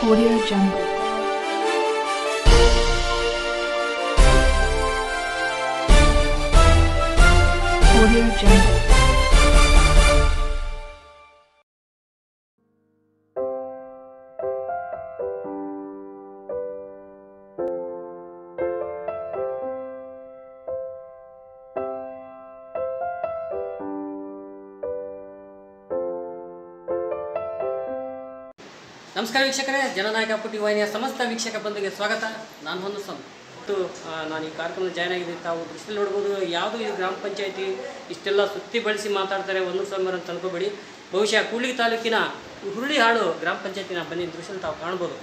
Audio Jungle. Audio Jungle. ನಮಸ್ಕಾರ ವೀಕ್ಷಕರೇ ಜನನಾಯಕ ಪುಟಿ ವಾಹಿನಿಯ ಸಮಸ್ತ ವೀಕ್ಷಕ ಬಂಧುಗೆ ಸ್ವಾಗತ ನಾನು ಹೊನ್ನಸ್ವಾಮಿ ಮತ್ತು ಆ, ನಾನು ಈ ಕಾರ್ಯಕ್ರಮದ ಜಾಯ್ನ್ ಆಗಿದ್ದೀನಿ ತಾವು ದೃಷ್ಟಿಯಲ್ಲಿ ನೋಡ್ಬೋದು ಯಾವುದು ಈ ಗ್ರಾಮ ಪಂಚಾಯತಿ ಇಷ್ಟೆಲ್ಲ ಸುತ್ತಿ ಬಳಸಿ ಮಾತಾಡ್ತಾರೆ ಒಂದು ಸ್ವಾಮಿ ಅಂತ ಅನ್ಕೋಬೇಡಿ ಬಹುಶಃ ಕೂಡ್ಲಿಗಿ ತಾಲೂಕಿನ ಹುರುಳಿಹಾಳು ಗ್ರಾಮ ಪಂಚಾಯತಿನ ಬನ್ನಿ ದೃಶ್ಯದಲ್ಲಿ ತಾವು ಕಾಣ್ಬೋದು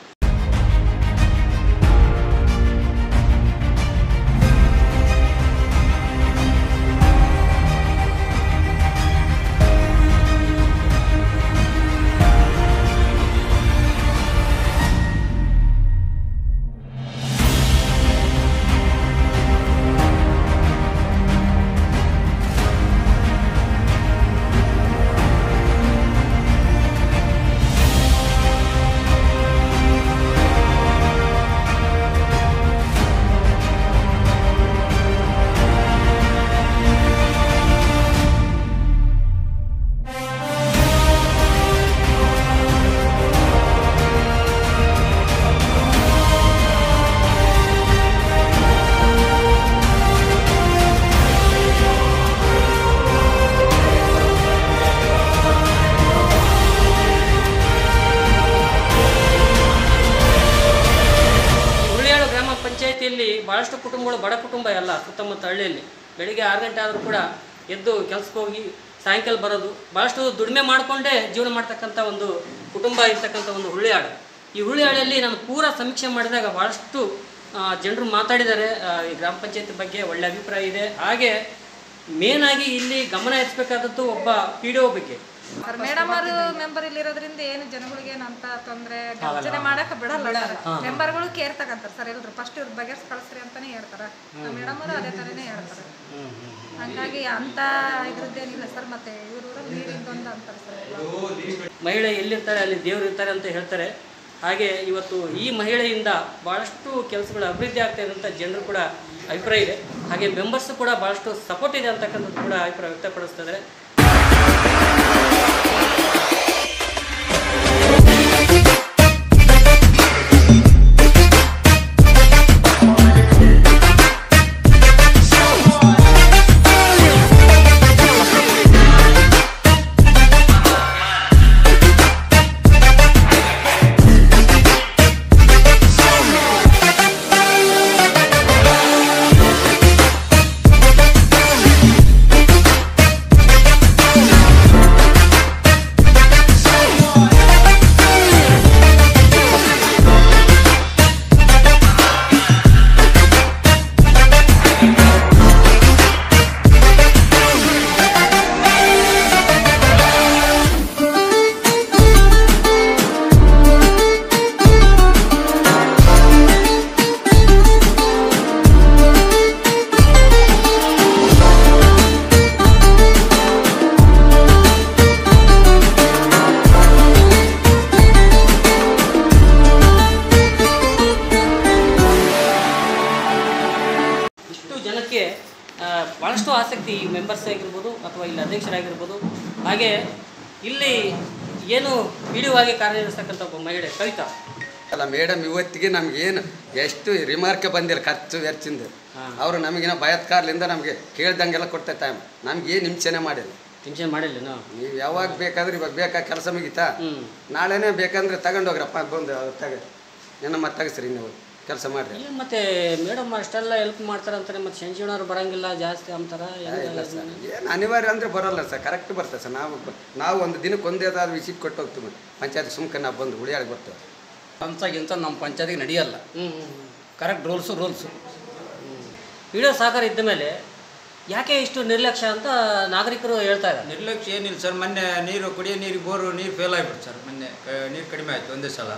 ಹುರುಳಿಯಾಳು ಗ್ರಾಮ ಪಂಚಾಯತಿಯಲ್ಲಿ ಭಾಳಷ್ಟು ಕುಟುಂಬಗಳು ಬಡ ಕುಟುಂಬ ಎಲ್ಲ ಸುತ್ತಮುತ್ತ ಹಳ್ಳಿಯಲ್ಲಿ ಬೆಳಿಗ್ಗೆ ಆರು ಗಂಟೆ ಆದರೂ ಕೂಡ ಎದ್ದು ಕೆಲ್ಸಕ್ಕೆ ಹೋಗಿ ಸಾಯಂಕಾಲ ಬರೋದು ಭಾಳಷ್ಟು ದುಡಿಮೆ ಮಾಡಿಕೊಂಡೇ ಜೀವನ ಮಾಡ್ತಕ್ಕಂಥ ಒಂದು ಕುಟುಂಬ ಇರ್ತಕ್ಕಂಥ ಒಂದು ಹುರುಳಿಯಾಳು ಈ ಹುರುಳಿಯಾಳಲ್ಲಿ ನಾನು ಪೂರ ಸಮೀಕ್ಷೆ ಮಾಡಿದಾಗ ಭಾಳಷ್ಟು ಜನರು ಮಾತಾಡಿದ್ದಾರೆ ಆ, ಈ ಗ್ರಾಮ ಪಂಚಾಯತಿ ಬಗ್ಗೆ ಒಳ್ಳೆ ಅಭಿಪ್ರಾಯ ಇದೆ ಹಾಗೆ ಮೇನ್ ಆಗಿ ಇಲ್ಲಿ ಗಮನ ಹರಿಸಬೇಕಾದದ್ದು ಒಬ್ಬ ಪಿ ಡಿ ಒ ಬಗ್ಗೆ ಸರ್ ಮೇಡಮ್ ಅವರು ಮೆಂಬರ್ ಇಲ್ಲಿರೋದ್ರಿಂದ ಏನು ಜನಗಳಿಗೆ ಏನಂತ ತೊಂದ್ರೆ ಗರ್ಜನೆ ಮಾಡಕ್ ಬಿಡಲ್ಲ ಸರ್ ಮೆಂಬರ್ಗಳು ಕೇರ್ ತಗಂತಾರ ಸರ್ ಎಲ್ರು ಫಸ್ಟ್ ಇವ್ರ ಬಗೆಹರ್ಸ್ ಕಳಿಸ್ರಿ ಅಂತಾನೆ ಹೇಳ್ತಾರ ಮೇಡಮ್ ಅವರು ಅದೇ ತರನೇ ಹೇಳ್ತಾರೆ ಹಂಗಾಗಿ ಅಂತ ಇದ್ರದ್ದೇನಿಲ್ಲ ಸರ್ ಮತ್ತೆ ಇವ್ರ ಊರಲ್ಲಿ ನೀರಿಂದೊಂದು ಅಂತಾರೆ ಸರ್ ಮಹಿಳೆ ಎಲ್ಲಿರ್ತಾರೆ ಅಲ್ಲಿ ದೇವರು ಇರ್ತಾರೆ ಅಂತ ಹೇಳ್ತಾರೆ ಹಾಗೆ ಇವತ್ತು ಈ ಮಹಿಳೆಯಿಂದ ಭಾಳಷ್ಟು ಕೆಲಸಗಳು ಅಭಿವೃದ್ಧಿ ಆಗ್ತಾ ಇದೆ ಅಂತ ಜನರು ಕೂಡ ಅಭಿಪ್ರಾಯ ಇದೆ ಹಾಗೆ ಮೆಂಬರ್ಸ್ ಕೂಡ ಭಾಳಷ್ಟು ಸಪೋರ್ಟ್ ಇದೆ ಅಂತಕ್ಕಂಥದ್ದು ಕೂಡ ಅಭಿಪ್ರಾಯ ವ್ಯಕ್ತಪಡಿಸ್ತಿದ್ದಾರೆ ಇಷ್ಟು ಜನಕ್ಕೆ ಆ, ಭಾಳಷ್ಟು ಆಸಕ್ತಿ ಈ ಮೆಂಬರ್ಸ್ ಆಗಿರ್ಬೋದು ಅಥವಾ ಇಲ್ಲಿ ಅಧ್ಯಕ್ಷರಾಗಿರ್ಬೋದು ಹಾಗೆ ಇಲ್ಲಿ ಏನು ಆಗಿ ಕಾರ್ಯನಿರ್ವಹಿಸ್ತಕ್ಕಂಥ ಒಬ್ಬ ಮಹಿಳೆ ಕವಿತಾ ಅಲ್ಲ ಮೇಡಮ್ ಇವತ್ತಿಗೆ ನಮ್ಗೇನು ಎಷ್ಟು ರಿಮಾರ್ಕೆ ಬಂದಿಲ್ಲ ಖರ್ಚು ವೆಚ್ಚಿಂದ ಅವರು ನಮಗಿನ ಬಯತ್ಕಾರ್ಲಿಂದ ನಮಗೆ ಕೇಳ್ದಂಗೆಲ್ಲ ಕೊಡ್ತಾ ಟೈಮ್ ನಮ್ಗೇನು ಹಿಂಸೆನೆ ಮಾಡಿಲ್ಲ ಟೆನ್ಷನ್ ಮಾಡಿಲ್ಲ ನಾವು ನೀವು ಯಾವಾಗ ಬೇಕಾದ್ರೆ ಇವಾಗ ಬೇಕಾ ಕೆಲಸ ಮುಗೀತಾ ಹ್ಞೂ ನಾಳೆನೇ ಬೇಕಂದ್ರೆ ತಗೊಂಡೋಗ್ರಪ್ಪ ಬಂದು ತಗ ನನ್ನ ಮತ್ತೆ ತೆಗಿಸ್ರಿ ನೀವು ಕೆಲಸ ಮಾಡಿರಿ ಇಲ್ಲ ಮತ್ತೆ ಮೇಡಮ್ ಅಷ್ಟೆಲ್ಲ ಹೆಲ್ಪ್ ಮಾಡ್ತಾರೆ ಅಂತಾರೆ ಮತ್ತೆ ಸಂಜೀವನವ್ರು ಬರಂಗಿಲ್ಲ ಜಾಸ್ತಿ ಅಂತಾರ ಇಲ್ಲ ಸರ್ ಏನು ಅನಿವಾರ್ಯ ಅಂದರೆ ಬರೋಲ್ಲ ಸರ್ ಕರೆಕ್ಟ್ ಬರ್ತದೆ ಸರ್ ನಾವು ಬ- ನಾವು ಒಂದು ದಿನಕ್ಕೆ ಒಂದೇ ಆದ ವಿಸಿಟ್ ಕೊಟ್ಟು ಹೋಗ್ತೀವಿ ಪಂಚಾಯತ್ ಸುಮ್ಕೆ ನಾವು ಬಂದು ಉಳಿಯಾಡಿ ಬರ್ತೇವೆ ಹಂಸಾಗಿಂತ ನಮ್ಮ ಪಂಚಾಯತಿಗೆ ನಡೆಯಲ್ಲ ಹ್ಞೂ ಕರೆಕ್ಟ್ ರೂಲ್ಸು ರೂಲ್ಸು ವಿಡಿಯೋ ಸಹಕಾರ ಇದ್ದ ಮೇಲೆ ಯಾಕೆ ಇಷ್ಟು ನಿರ್ಲಕ್ಷ್ಯ ಅಂತ ನಾಗರಿಕರು ಹೇಳ್ತಾ ಇದ್ದಾರೆ ನಿರ್ಲಕ್ಷ್ಯ ಏನಿಲ್ಲ ಸರ್ ಮೊನ್ನೆ ನೀರು ಕುಡಿಯೋ ನೀರಿಗೆ ಬೋರು ನೀರು ಫೇಲ್ ಆಗಿಬಿಡ್ತು ಸರ್ ಮೊನ್ನೆ ಕ- ನೀರು ಕಡಿಮೆ ಆಯಿತು ಒಂದೇ ಸಲ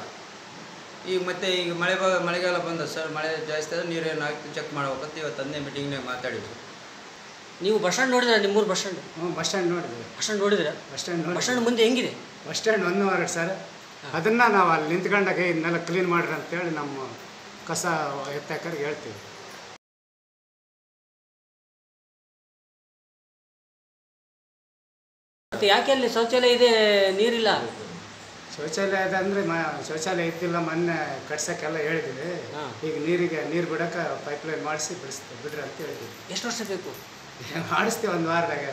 ಈಗ ಮತ್ತೆ ಈಗ ಮಳೆ ಬಾ ಮಳೆಗಾಲ ಬಂದ ಸರ್ ಮಳೆ ಜಾಸ್ತಿ ಆದರೆ ನೀರು ಏನಾಗ್ತದೆ ಚೆಕ್ ಮಾಡ್ಬೇಕಂತ ಇವತ್ತು ಹಂದೇ ಮೀಟಿಂಗ್ನಾಗ ಮಾತಾಡಿದ್ವಿ ನೀವು ಬಸ್ ಸ್ಟ್ಯಾಂಡ್ ನೋಡಿದ್ರೆ ನಿಮ್ಮೂರು ಬಸ್ ಸ್ಟ್ಯಾಂಡ್ ಹ್ಞೂ ಬಸ್ ಸ್ಟ್ಯಾಂಡ್ ನೋಡಿದ್ವಿ ಬಸ್ ಸ್ಟ್ಯಾಂಡ್ ನೋಡಿದ್ರೆ ಬಸ್ ಸ್ಟ್ಯಾಂಡ್ ನೋಡಿ ಬಸ್ ಸ್ಟ್ಯಾಂಡ್ ಮುಂದೆ ಹೆಂಗಿದೆ bus stand one ward sir ಅದನ್ನು ನಾವು ಅಲ್ಲಿ ನಿಂತ್ಕೊಂಡಾಗ ಇದನ್ನೆಲ್ಲ ಕ್ಲೀನ್ ಮಾಡ್ರಿ ಅಂತೇಳಿ ನಮ್ಮ ಕಸ ಎತ್ತಾಕರಿಗೆ ಹೇಳ್ತೀವಿ ಮತ್ತೆ ಯಾಕೆ ಅಲ್ಲಿ ಶೌಚಾಲಯ ಇದೆ ನೀರಿಲ್ಲ ಶೌಚಾಲಯದ ಅಂದರೆ ಮ ಶೌಚಾಲಯ ಇದ್ದಿಲ್ಲ ಮೊನ್ನೆ ಕಟ್ಸೋಕ್ಕೆಲ್ಲ ಹೇಳಿದ್ದೀವಿ ಹಾಂ. ಈಗ ನೀರಿಗೆ ನೀರು ಬಿಡೋಕೆ ಪೈಪ್ಲೈನ್ ಮಾಡಿಸಿ ಬಿಡಿಸ್ತೀವಿ ಬಿಡ್ರಿ ಅಂತ ಹೇಳಿದ್ದೀವಿ ಎಷ್ಟು ವರ್ಷ ಬೇಕು ಮಾಡಿಸ್ತೀವಿ ಒಂದು ವಾರದಾಗ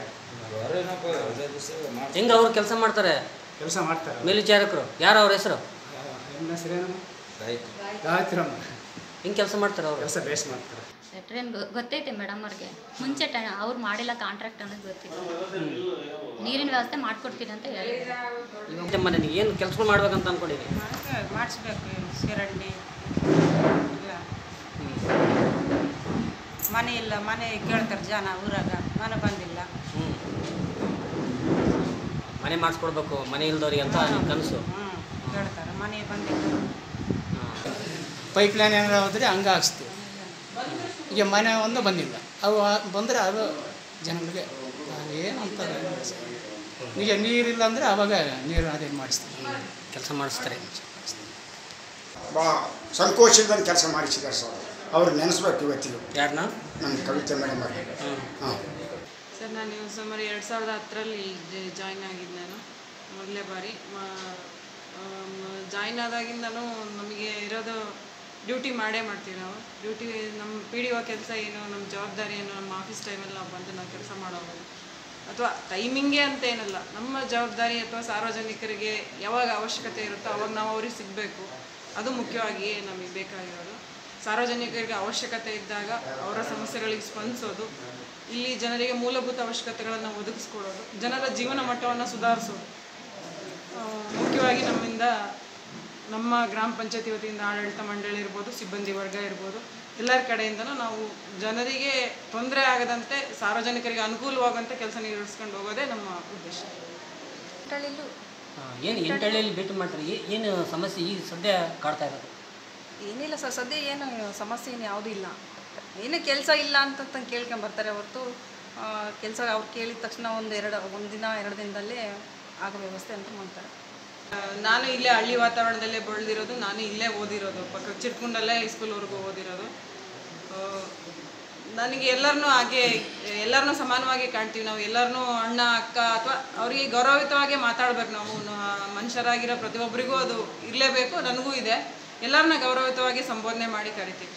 ಹೆಂಗೆ ಅವ್ರು ಕೆಲಸ ಮಾಡ್ತಾರೆ ಕೆಲಸ ಮಾಡ್ತಾರೆ ಮೇಲ್ವಿಚಾರಕರು ಯಾರು ಅವ್ರ ಹೆಸರು ನಿಮ್ಮ ಹೆಸರೇನು ಗಾಯತ್ರಿಯಮ್ಮ ಹಿಂಗೆ ಕೆಲಸ ಮಾಡ್ತಾರೆ ಅವರು ಕೆಲಸ ಬೇಸ್ ಮಾಡ್ತಾರೆ ಟ್ರೈನ್ ಗೊತ್ತೈತೆ ಮೇಡಮ್ ಅವ್ರಿಗೆ ಮುಂಚೆ ಟೈ ಅವ್ರು ಮಾಡಿಲ್ಲ ಕಾಂಟ್ರಾಕ್ಟ್ ಅನ್ನೋದು ಗೊತ್ತಿತ್ತು ನೀರಿನ ವ್ಯವಸ್ಥೆ ಮಾಡ್ಕೊಡ್ತೀನಿ ಅಂತ ಹೇಳಿದ್ರು ಇವಾಗ ಮನೆ ನೀವು ಏನು ಕೆಲಸಗಳು ಮಾಡ್ಬೇಕಂತ ಅನ್ಕೊಂಡಿದ್ದೀವಿ ಮಾಡಿಸ್ಬೇಕು ಚರಂಡಿ ಇಲ್ಲ ಮನೆ ಇಲ್ಲ ಮನೆ ಕೇಳ್ತಾರೆ ಜನ ಊರಾಗ ಮನೆ ಬಂದಿಲ್ಲ ಹ್ಞೂ ಮನೆ ಮಾಡಿಸ್ಕೊಡ್ಬೇಕು ಮನೆ ಇಲ್ದವ್ರಿಗೆ ಅಂತ ನಿಮ್ಮ ಕನಸು ಹ್ಞೂ ಕೇಳ್ತಾರೆ ಮನೆ ಬಂದಿಲ್ಲ ಪೈಪ್ ಲೈನ್ ಏನಾರು ಹೋದರೆ ಹಂಗೆ ಹಾಕ್ಸ್ತೀವಿ ಈಗ ಮನೆ ಒಂದು ಬಂದಿಲ್ಲ ಅವು ಬಂದರೆ ಅದು ಜನಗಳಿಗೆ ಏನಂತಾರೆ ಈಗ ನೀರಿಲ್ಲ ಅಂದರೆ ಅವಾಗ ನೀರು ಅದೇನು ಮಾಡಿಸ್ತೀವಿ ಕೆಲಸ ಮಾಡಿಸ್ತಾರೆ ಭಾಳ ಸಂಕೋಚದಿಂದ ಕೆಲಸ ಮಾಡಿಸಿದ್ದಾರೆ ಸರ್ ಅವ್ರು ನೆನೆಸ್ಬೇಕು ಇವತ್ತಿಗೂ ಯಾರನ್ನ ನಮ್ಮ ಕವಿತೆ ಮೇಡಮ್ ಅವರು ಹ್ಞೂ ಹಾಂ ಸರ್ ನಾನು ಸುಮಾರು ಎರಡು ಸಾವಿರದ ಹತ್ತರಲ್ಲಿ ಜಾಯ್ನ್ ಆಗಿದ್ದು ನಾನು ಮೊದಲೇ ಬಾರಿ ಜಾಯ್ನ್ ಆದಾಗಿಂದನೂ ನಮಗೆ ಇರೋದು ಡ್ಯೂಟಿ ಮಾಡೇ ಮಾಡ್ತೀವಿ ನಾವು ಡ್ಯೂಟಿ ನಮ್ಮ ಪಿ ಡಿ ಒ ಕೆಲಸ ಏನು ನಮ್ಮ ಜವಾಬ್ದಾರಿ ಏನು ನಮ್ಮ ಆಫೀಸ್ ಟೈಮಲ್ಲಿ ನಾವು ಬಂದು ನಾವು ಕೆಲಸ ಮಾಡೋದು ಅಥವಾ ಟೈಮಿಂಗೇ ಅಂತ ಏನಲ್ಲ ನಮ್ಮ ಜವಾಬ್ದಾರಿ ಅಥವಾ ಸಾರ್ವಜನಿಕರಿಗೆ ಯಾವಾಗ ಅವಶ್ಯಕತೆ ಇರುತ್ತೋ ಅವಾಗ ನಾವು ಅವ್ರಿಗೆ ಸಿಗಬೇಕು ಅದು ಮುಖ್ಯವಾಗಿ ನಮಗೆ ಬೇಕಾಗಿರೋದು ಸಾರ್ವಜನಿಕರಿಗೆ ಅವಶ್ಯಕತೆ ಇದ್ದಾಗ ಅವರ ಸಮಸ್ಯೆಗಳಿಗೆ ಸ್ಪಂದಿಸೋದು ಇಲ್ಲಿ ಜನರಿಗೆ ಮೂಲಭೂತ ಅವಶ್ಯಕತೆಗಳನ್ನು ಒದಗಿಸ್ಕೊಡೋದು ಜನರ ಜೀವನ ಮಟ್ಟವನ್ನು ಸುಧಾರಿಸೋದು ಆ, ಮುಖ್ಯವಾಗಿ ನಮ್ಮಿಂದ ನಮ್ಮ ಗ್ರಾಮ ಪಂಚಾಯತಿ ವತಿಯಿಂದ ಆಡಳಿತ ಮಂಡಳಿ ಇರ್ಬೋದು ಸಿಬ್ಬಂದಿ ವರ್ಗ ಇರ್ಬೋದು ಎಲ್ಲರ ಕಡೆಯಿಂದನೂ ನಾವು ಜನರಿಗೆ ತೊಂದರೆ ಆಗದಂತೆ ಸಾರ್ವಜನಿಕರಿಗೆ ಅನುಕೂಲವಾಗುವಂತೆ ಕೆಲಸ ನಿರ್ವಹಿಸ್ಕೊಂಡು ಹೋಗೋದೇ ನಮ್ಮ ಉದ್ದೇಶ ಹಳ್ಳಿಲೂ ಏನು ಎಂಟಳ್ಳಿಯಲ್ಲಿ ಭೇಟಿ ಮಾಡ್ತಾರೆ ಏ- ಏನು ಸಮಸ್ಯೆ ಈಗ ಸದ್ಯ ಕಾಡ್ತಾ ಇರೋದು ಏನಿಲ್ಲ ಸರ್ ಸದ್ಯ ಏನು ಸಮಸ್ಯೆ ಏನು ಯಾವುದೂ ಇಲ್ಲ ಏನು ಕೆಲಸ ಇಲ್ಲ ಅಂತ ಕೇಳ್ಕೊಂಬರ್ತಾರೆ ಹೊರತು ಕೆಲಸ ಅವ್ರು ಕೇಳಿದ ತಕ್ಷಣ ಒಂದು ಎರಡು ಒಂದು ದಿನ ಎರಡು ದಿನದಲ್ಲೇ ಆಗೋ ವ್ಯವಸ್ಥೆ ಅಂತ ಮಾಡ್ತಾರೆ ಆ, ನಾನು ಇಲ್ಲೇ ಹಳ್ಳಿ ವಾತಾವರಣದಲ್ಲೇ ಬೆಳೆದಿರೋದು ನಾನು ಇಲ್ಲೇ ಓದಿರೋದು ಪಕ್ಕ ಚಿಟ್ಕುಂಡಲ್ಲೇ ಹೈಸ್ಕೂಲ್ವರೆಗೂ ಓದಿರೋದು ಆ, ನನಗೆ ಎಲ್ಲರನ್ನೂ ಹಾಗೆ ಎಲ್ಲರನ್ನೂ ಸಮಾನವಾಗಿ ಕಾಣ್ತೀವಿ ನಾವು ಎಲ್ಲರನ್ನೂ ಅಣ್ಣ ಅಕ್ಕ ಅಥವಾ ಅವರಿಗೆ ಗೌರವಿತವಾಗಿ ಮಾತಾಡ್ಬೇಕು ನಾವು ನ- ಮನುಷ್ಯರಾಗಿರೋ ಪ್ರತಿಯೊಬ್ಬರಿಗೂ ಅದು ಇರಲೇಬೇಕು ನನಗೂ ಇದೆ ಎಲ್ಲರನ್ನ ಗೌರವಿತವಾಗಿ ಸಂಬೋಧನೆ ಮಾಡಿ ಕರಿತೀವಿ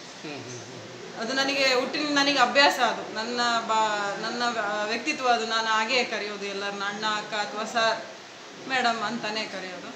ಅದು ನನಗೆ ಹುಟ್ಟಿನ ನನಗೆ ಅಭ್ಯಾಸ ಅದು ನನ್ನ ಬಾ ನನ್ನ ವ್ಯಕ್ತಿತ್ವ ಅದು ನಾನು ಹಾಗೇ ಕರೆಯೋದು ಎಲ್ಲರನ್ನ ಅಣ್ಣ ಅಕ್ಕ ಅಥವಾ ಸರ್ ಮೇಡಮ್ ಅಂತಾನೆ ಕರೆಯೋದು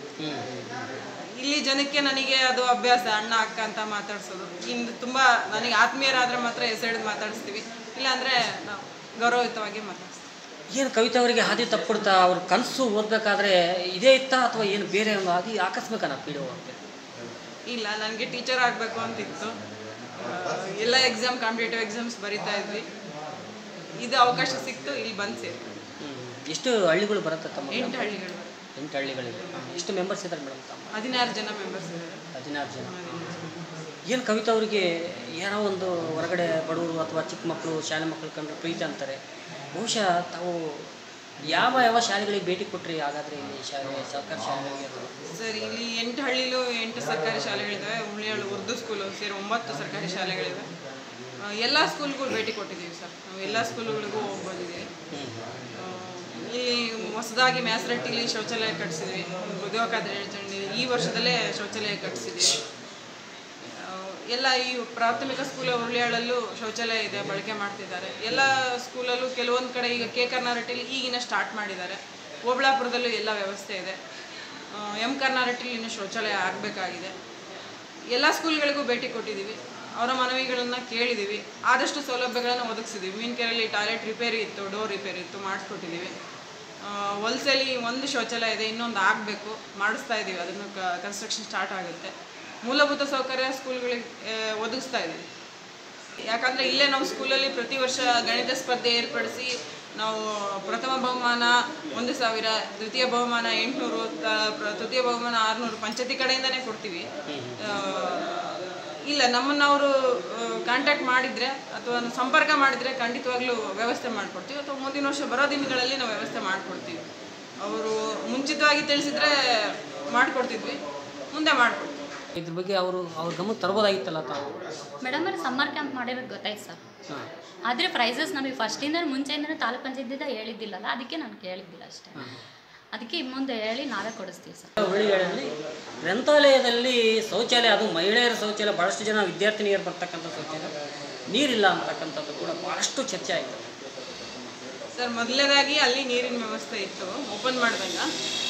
ಇಲ್ಲಿ ಜನಕ್ಕೆ ನನಗೆ ಅದು ಅಭ್ಯಾಸ ಅಣ್ಣ ಅಕ್ಕ ಅಂತ ಮಾತಾಡ್ಸೋದು ಇನ್ನು ತುಂಬ ನನಗೆ ಆತ್ಮೀಯರಾದ್ರೆ ಮಾತ್ರ ಹೆಸರಿಡ್ ಮಾತಾಡಿಸ್ತೀವಿ ಇಲ್ಲಾಂದರೆ ನಾವು ಗೌರವಯುತವಾಗಿ ಮಾತಾಡಿಸ್ತೀವಿ ಏನು ಕವಿತೆ ಅವರಿಗೆ ಹಾದಿ ತಪ್ಪಿಡ್ತಾ ಅವ್ರ ಕನಸು ಓದಬೇಕಾದ್ರೆ ಇದೇ ಇತ್ತಾ ಅಥವಾ ಏನು ಬೇರೆ ಒಂದು ಹಾದಿ ಹಾಕಿಸ್ಬೇಕಾ ಪಿ ಡಿ ಅಂತ ಇಲ್ಲ ನನಗೆ ಟೀಚರ್ ಆಗಬೇಕು ಅಂತಿತ್ತು ಆ, ಎಲ್ಲ ಎಕ್ಸಾಮ್ ಕಾಂಪಿಟೇಟಿವ್ ಎಕ್ಸಾಮ್ಸ್ ಬರಿತಾ ಇದ್ವಿ ಇದು ಅವಕಾಶ ಸಿಕ್ತು ಇಲ್ಲಿ ಬಂದು ಸೇರಿ ಎಷ್ಟು ಹಳ್ಳಿಗಳು ಬರುತ್ತೆ ತಮ್ಮ ಎಂಟು ಹಳ್ಳಿಗಳು ಎಂಟು ಹಳ್ಳಿಗಳಿವೆ ಎಷ್ಟು ಮೆಂಬರ್ಸ್ ಇದ್ದಾರೆ ಮೇಡಮ್ ತಮ್ಮ ಹದಿನಾರು ಜನ ಮೆಂಬರ್ಸ್ ಇದ್ದಾರೆ ಹದಿನಾರು ಜನ ಏನು ಕವಿತಾ ಅವರಿಗೆ ಏನೋ ಒಂದು ಹೊರಗಡೆ ಬಡವರು ಅಥವಾ ಚಿಕ್ಕ ಮಕ್ಕಳು ಶಾಲೆ ಮಕ್ಕಳು ಕಂಡ್ರೆ ಪ್ರೀತಿ ಅಂತಾರೆ ಬಹುಶಃ ತಾವು ಯಾವ ಯಾವ ಶಾಲೆಗಳಿಗೆ ಭೇಟಿ ಕೊಟ್ರಿ ಹಾಗಾದರೆ ಇಲ್ಲಿ ಶಾಲೆ ಸರ್ಕಾರಿ ಶಾಲೆಗಳಿಗೆ ಅಥವಾ ಸರ್ ಇಲ್ಲಿ ಎಂಟು ಹಳ್ಳಿಲೂ ಎಂಟು ಸರ್ಕಾರಿ ಶಾಲೆಗಳಿದ್ದಾವೆ ಉಳ್ಳಿಹಳ್ಳಿ ಉರ್ದು ಸ್ಕೂಲು ಸೇರಿ ಒಂಬತ್ತು ಸರ್ಕಾರಿ ಶಾಲೆಗಳಿವೆ ಆ, ಎಲ್ಲ ಸ್ಕೂಲ್ಗೂ ಭೇಟಿ ಕೊಟ್ಟಿದ್ದೀವಿ ಸರ್ ನಾವು ಎಲ್ಲ ಸ್ಕೂಲುಗಳಿಗೂ ಹೋಗಿ ಬಂದಿದ್ದೀವಿ ಆ, ಇಲ್ಲಿ ಹೊಸದಾಗಿ ಮ್ಯಾಸರಟ್ಟಿಲಿ ಶೌಚಾಲಯ ಕಟ್ಟಿಸಿದ್ವಿ ಬುದ್ಧಿವಾಕಾದ್ರೆ ಈ ವರ್ಷದಲ್ಲೇ ಶೌಚಾಲಯ ಕಟ್ಟಿಸಿದ್ದೀವಿ ಆ, ಎಲ್ಲ ಈ ಪ್ರಾಥಮಿಕ ಸ್ಕೂಲ್ ಹುರುಳಿಯಾಳಲ್ಲೂ ಶೌಚಾಲಯ ಇದೆ ಬಳಕೆ ಮಾಡ್ತಿದ್ದಾರೆ ಎಲ್ಲ ಸ್ಕೂಲಲ್ಲೂ ಕೆಲವೊಂದು ಕಡೆ ಈಗ ಕೆ ಕರ್ನಾರಟ್ಟಿಲಿ ಈಗಿನ ಸ್ಟಾರ್ಟ್ ಮಾಡಿದ್ದಾರೆ ಓಬಳಾಪುರದಲ್ಲೂ ಎಲ್ಲ ವ್ಯವಸ್ಥೆ ಇದೆ ಆ, ಎಂ ಕರ್ನಾರಟ್ಟಿಲಿ ಇನ್ನೂ ಶೌಚಾಲಯ ಆಗಬೇಕಾಗಿದೆ ಎಲ್ಲ ಸ್ಕೂಲ್ಗಳಿಗೂ ಭೇಟಿ ಕೊಟ್ಟಿದ್ದೀವಿ ಅವರ ಮನವಿಗಳನ್ನು ಕೇಳಿದ್ದೀವಿ ಆದಷ್ಟು ಸೌಲಭ್ಯಗಳನ್ನು ಒದಗಿಸಿದ್ದೀವಿ ಮೀನ್ಕೆರೆಯಲ್ಲಿ ಟಾಯ್ಲೆಟ್ ರಿಪೇರಿ ಇತ್ತು ಡೋರ್ ರಿಪೇರಿ ಇತ್ತು ಮಾಡಿಸ್ಕೊಟ್ಟಿದ್ದೀವಿ ಹೊಲ್ಸಲಿ ಒಂದು ಶೌಚಾಲಯ ಇದೆ ಇನ್ನೊಂದು ಆಗಬೇಕು ಮಾಡಿಸ್ತಾ ಇದ್ದೀವಿ ಅದನ್ನು ಕನ್ಸ್ಟ್ರಕ್ಷನ್ ಸ್ಟಾರ್ಟ್ ಆಗುತ್ತೆ ಮೂಲಭೂತ ಸೌಕರ್ಯ ಸ್ಕೂಲ್ಗಳಿಗೆ ಆ, ಒದಗಿಸ್ತಾ ಇದ್ದೀವಿ ಯಾಕಂದರೆ ಇಲ್ಲೇ ನಾವು ಸ್ಕೂಲಲ್ಲಿ ಪ್ರತಿ ವರ್ಷ ಗಣಿತ ಸ್ಪರ್ಧೆ ಏರ್ಪಡಿಸಿ ನಾವು ಪ್ರಥಮ ಬಹುಮಾನ ಒಂದು ಸಾವಿರ ದ್ವಿತೀಯ ಬಹುಮಾನ ಎಂಟುನೂರು ತೃತೀಯ ಬಹುಮಾನ ಆರುನೂರು ಪಂಚಾಯತಿ ಕಡೆಯಿಂದನೇ ಕೊಡ್ತೀವಿ ಆ, ಇಲ್ಲ ನಮ್ಮನ್ನು ಅವರು ಕಾಂಟ್ಯಾಕ್ಟ್ ಮಾಡಿದರೆ ಅಥವಾ ಸಂಪರ್ಕ ಮಾಡಿದರೆ ಖಂಡಿತವಾಗ್ಲೂ ವ್ಯವಸ್ಥೆ ಮಾಡಿಕೊಡ್ತೀವಿ ಅಥವಾ ಮುಂದಿನ ವರ್ಷ ಬರೋ ದಿನಗಳಲ್ಲಿ ನಾವು ವ್ಯವಸ್ಥೆ ಮಾಡಿಕೊಡ್ತೀವಿ ಅವರು ಮುಂಚಿತವಾಗಿ ತಿಳಿಸಿದ್ರೆ ಮಾಡಿಕೊಡ್ತಿದ್ವಿ ಮುಂದೆ ಮಾಡಿಕೊಡ್ತೀವಿ ಇದ್ರ ಬಗ್ಗೆ ಅವರು ಅವ್ರ ಗಮನ ತರ್ಬೋದಾಗಿತ್ತಲ್ಲ ತಾವು ಮೇಡಮ್ ಅವ್ರು ಸಮ್ಮರ್ ಕ್ಯಾಂಪ್ ಮಾಡಿರೋದು ಗೊತ್ತಾಯ್ತು ಸರ್ ಹಾಂ ಆದರೆ ಪ್ರೈಸಸ್ ನಮಗೆ ಫಸ್ಟಿಂದ ಮುಂಚೆಯಿಂದ ತಾಲೂಕು ಪಂಚಾಯತಿಂದ ಹೇಳಿದ್ದಿಲ್ಲಲ್ಲ ಅದಕ್ಕೆ ನಾನು ಕೇಳಿದ್ದಿಲ್ಲ ಅಷ್ಟೇ ಅದಕ್ಕೆ ಮುಂದೆ ಹೇಳಿ ನಾವೇ ಕೊಡಿಸ್ತೀವಿ ಸರ್ ಹುಳಿಗಳಲ್ಲಿ ಗ್ರಂಥಾಲಯದಲ್ಲಿ ಶೌಚಾಲಯ ಅದು ಮಹಿಳೆಯರ ಶೌಚಾಲಯ ಭಾಳಷ್ಟು ಜನ ವಿದ್ಯಾರ್ಥಿನಿಯರು ಬರ್ತಕ್ಕಂಥ ಶೌಚಾಲಯ ನೀರಿಲ್ಲ ಅಂತಕ್ಕಂಥದ್ದು ಕೂಡ ಭಾಳಷ್ಟು ಚರ್ಚೆ ಆಯಿತು ಸರ್ ಮೊದಲನೇದಾಗಿ ಅಲ್ಲಿ ನೀರಿನ ವ್ಯವಸ್ಥೆ ಇತ್ತು ಓಪನ್ ಮಾಡಿದಾಗ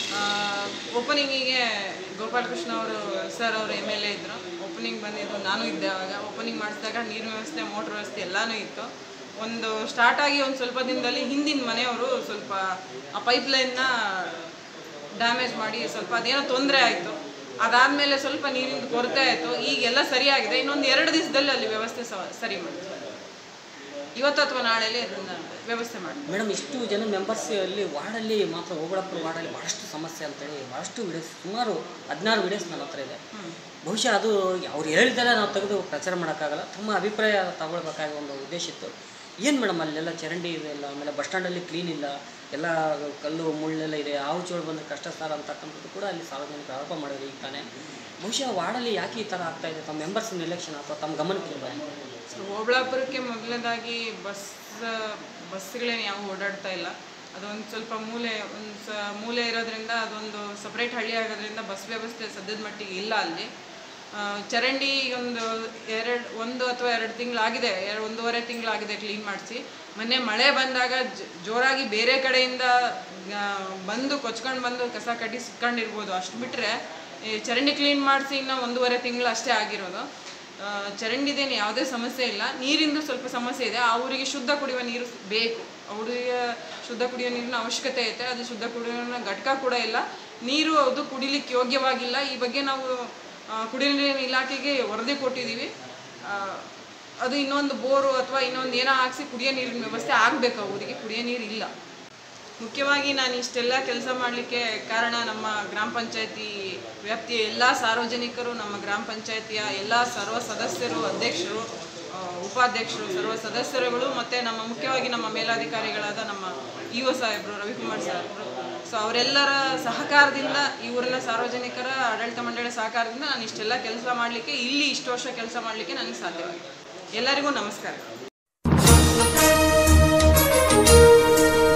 ಓಪನಿಂಗಿಗೆ ಗೋಪಾಲಕೃಷ್ಣ ಅವರು ಸರ್ ಅವರು ಎಮ್ ಎಲ್ ಎ ಇದ್ದರು ಓಪನಿಂಗ್ ಬಂದಿದ್ದು ನಾನು ಇದ್ದೆ ಅವಾಗ ಓಪನಿಂಗ್ ಮಾಡಿಸಿದಾಗ ನೀರಿನ ವ್ಯವಸ್ಥೆ ಮೋಟ್ರ್ ವ್ಯವಸ್ಥೆ ಎಲ್ಲನೂ ಇತ್ತು ಒಂದು ಸ್ಟಾರ್ಟ್ ಆಗಿ ಒಂದು ಸ್ವಲ್ಪ ದಿನದಲ್ಲಿ ಹಿಂದಿನ ಮನೆಯವರು ಸ್ವಲ್ಪ ಆ ಪೈಪ್ಲೈನ್ನ ಡ್ಯಾಮೇಜ್ ಮಾಡಿ ಸ್ವಲ್ಪ ಅದೇನೋ ತೊಂದರೆ ಆಯಿತು ಅದಾದಮೇಲೆ ಸ್ವಲ್ಪ ನೀರಿನ ಕೊರತೆ ಆಯಿತು ಈಗೆಲ್ಲ ಸರಿಯಾಗಿದೆ ಇನ್ನೊಂದು ಎರಡು ದಿವಸದಲ್ಲಿ ಅಲ್ಲಿ ವ್ಯವಸ್ಥೆ ಸ- ಸರಿ ಮಾಡ್ತೀವಿ ಇವತ್ತು ಅಥವಾ ನಾಳೆಯಲ್ಲಿ ಅದನ್ನು ವ್ಯವಸ್ಥೆ ಮಾಡಿ ಮೇಡಮ್ ಇಷ್ಟು ಜನ ಮೆಂಬರ್ಸ್ ಅಲ್ಲಿ ವಾರ್ಡಲ್ಲಿ ಮಾತ್ರ ಓಬಳಪ್ಪನ ವಾರ್ಡಲ್ಲಿ ಭಾಳಷ್ಟು ಸಮಸ್ಯೆ ಅಂತೇಳಿ ಭಾಳಷ್ಟು ವಿಡಿಯೋಸ್ ಸುಮಾರು ಹದಿನಾರು ವಿಡಿಯೋಸ್ ನನ್ನ ಹತ್ರ ಇದೆ ಬಹುಶಃ ಅದು ಅವ್ರು ಹೇಳಿದ್ದೆಲ್ಲ ನಾವು ತೆಗೆದು ಪ್ರಚಾರ ಮಾಡೋಕ್ಕಾಗಲ್ಲ ತಮ್ಮ ಅಭಿಪ್ರಾಯ ತಗೊಳ್ಬೇಕಾಗಿ ಒಂದು ಉದ್ದೇಶ ಇತ್ತು ಏನು ಮೇಡಮ್ ಅಲ್ಲೆಲ್ಲ ಚರಂಡಿ ಇದೆ ಇಲ್ಲ ಆಮೇಲೆ ಬಸ್ ಸ್ಟ್ಯಾಂಡಲ್ಲಿ ಕ್ಲೀನ್ ಇಲ್ಲ ಎಲ್ಲ ಕಲ್ಲು ಮುಳ್ಳೆಲ್ಲ ಇದೆ ಹಾವು ಚೋಳು ಬಂದರೆ ಕಷ್ಟ ಸರ್ ಅಂತಕ್ಕಂಥದ್ದು ಕೂಡ ಅಲ್ಲಿ ಸಾರ್ವಜನಿಕರು ಆರೋಪ ಮಾಡಿದ್ರು ಈಗ ತಾನೇ ಬಹುಶಃ ವಾರ್ಡಲ್ಲಿ ಯಾಕೆ ಈ ಥರ ಆಗ್ತಾ ಇದೆ ತಮ್ಮ ಮೆಂಬರ್ಸಿನ ಎಲೆಕ್ಷನ್ ಅಥವಾ ತಮ್ಮ ಗಮನಕ್ಕೆ ಇಲ್ವಾ ಸೊ ಓಬಳಾಪುರಕ್ಕೆ ಮೊದಲನೇದಾಗಿ ಬಸ್ ಬಸ್ಗಳೇನು ಯಾವ ಓಡಾಡ್ತಾ ಇಲ್ಲ ಅದೊಂದು ಸ್ವಲ್ಪ ಮೂಲೆ ಒಂದು ಸ ಮೂಲೆ ಇರೋದ್ರಿಂದ ಅದೊಂದು ಸಪ್ರೇಟ್ ಹಳ್ಳಿ ಆಗೋದ್ರಿಂದ ಬಸ್ ವ್ಯವಸ್ಥೆ ಸದ್ಯದ ಮಟ್ಟಿಗೆ ಇಲ್ಲ ಅಲ್ಲಿ ಆ, ಚರಂಡಿ ಒಂದು ಎರಡು ಒಂದು ಅಥವಾ ಎರಡು ತಿಂಗಳಾಗಿದೆ ಎರಡು ಒಂದೂವರೆ ತಿಂಗಳಾಗಿದೆ ಕ್ಲೀನ್ ಮಾಡಿಸಿ ಮೊನ್ನೆ ಮಳೆ ಬಂದಾಗ ಜ- ಜೋರಾಗಿ ಬೇರೆ ಕಡೆಯಿಂದ ಆ, ಬಂದು ಕೊಚ್ಕೊಂಡು ಬಂದು ಕಸ ಕಡ್ಡಿ ಸಿಕ್ಕೊಂಡಿರ್ಬೋದು ಅಷ್ಟು ಬಿಟ್ಟರೆ ಚರಂಡಿ ಕ್ಲೀನ್ ಮಾಡಿಸಿ ಇನ್ನೂ ಒಂದೂವರೆ ತಿಂಗಳು ಅಷ್ಟೇ ಆಗಿರೋದು ಆ, ಚರಂಡಿದೇನು ಯಾವುದೇ ಸಮಸ್ಯೆ ಇಲ್ಲ ನೀರಿಂದು ಸ್ವಲ್ಪ ಸಮಸ್ಯೆ ಇದೆ ಆ ಊರಿಗೆ ಶುದ್ಧ ಕುಡಿಯುವ ನೀರು ಬೇಕು ಅವರಿಗೆ ಶುದ್ಧ ಕುಡಿಯುವ ನೀರಿನ ಅವಶ್ಯಕತೆ ಐತೆ ಅದು ಶುದ್ಧ ಕುಡಿಯುವ ಘಟಕ ಕೂಡ ಇಲ್ಲ ನೀರು ಅದು ಕುಡಿಲಿಕ್ಕೆ ಯೋಗ್ಯವಾಗಿಲ್ಲ ಈ ಬಗ್ಗೆ ನಾವು ಆ, ಕುಡಿಯುವ ನೀರಿನ ಇಲಾಖೆಗೆ ವರದಿ ಕೊಟ್ಟಿದ್ದೀವಿ ಆ, ಅದು ಇನ್ನೊಂದು ಬೋರು ಅಥವಾ ಇನ್ನೊಂದು ಏನೋ ಹಾಕ್ಸಿ ಕುಡಿಯೋ ನೀರಿನ ವ್ಯವಸ್ಥೆ ಆಗಬೇಕು ಊರಿಗೆ ಕುಡಿಯೋ ನೀರು ಇಲ್ಲ ಮುಖ್ಯವಾಗಿ ನಾನು ಇಷ್ಟೆಲ್ಲ ಕೆಲಸ ಮಾಡಲಿಕ್ಕೆ ಕಾರಣ ನಮ್ಮ ಗ್ರಾಮ ಪಂಚಾಯತಿ ವ್ಯಾಪ್ತಿಯ ಎಲ್ಲ ಸಾರ್ವಜನಿಕರು ನಮ್ಮ ಗ್ರಾಮ ಪಂಚಾಯತಿಯ ಎಲ್ಲ ಸರ್ವ ಸದಸ್ಯರು ಅಧ್ಯಕ್ಷರು ಆ, ಉಪಾಧ್ಯಕ್ಷರು ಸರ್ವ ಸದಸ್ಯರುಗಳು ಮತ್ತು ನಮ್ಮ ಮುಖ್ಯವಾಗಿ ನಮ್ಮ ಮೇಲಾಧಿಕಾರಿಗಳಾದ ನಮ್ಮ ಇ ಒ ಸಾಹೇಬರು ರವಿಕುಮಾರ್ ಸಾಹೇಬರು ಸೊ ಅವರೆಲ್ಲರ ಸಹಕಾರದಿಂದ ಈ ಊರಿನ ಸಾರ್ವಜನಿಕರ ಆಡಳಿತ ಮಂಡಳಿ ಸಹಕಾರದಿಂದ ನಾನು ಇಷ್ಟೆಲ್ಲ ಕೆಲಸ ಮಾಡಲಿಕ್ಕೆ ಇಲ್ಲಿ ಇಷ್ಟು ವರ್ಷ ಕೆಲಸ ಮಾಡಲಿಕ್ಕೆ ನನಗೆ ಸಾಧ್ಯವಾಗಿದೆ ಎಲ್ಲರಿಗೂ ನಮಸ್ಕಾರ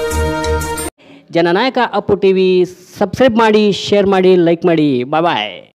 Jananayaka Appu T V subscribe ಮಾಡಿ ಶೇರ್ ಮಾಡಿ ಲೈಕ್ ಮಾಡಿ ಬಾಯ್ ಬಾಯ್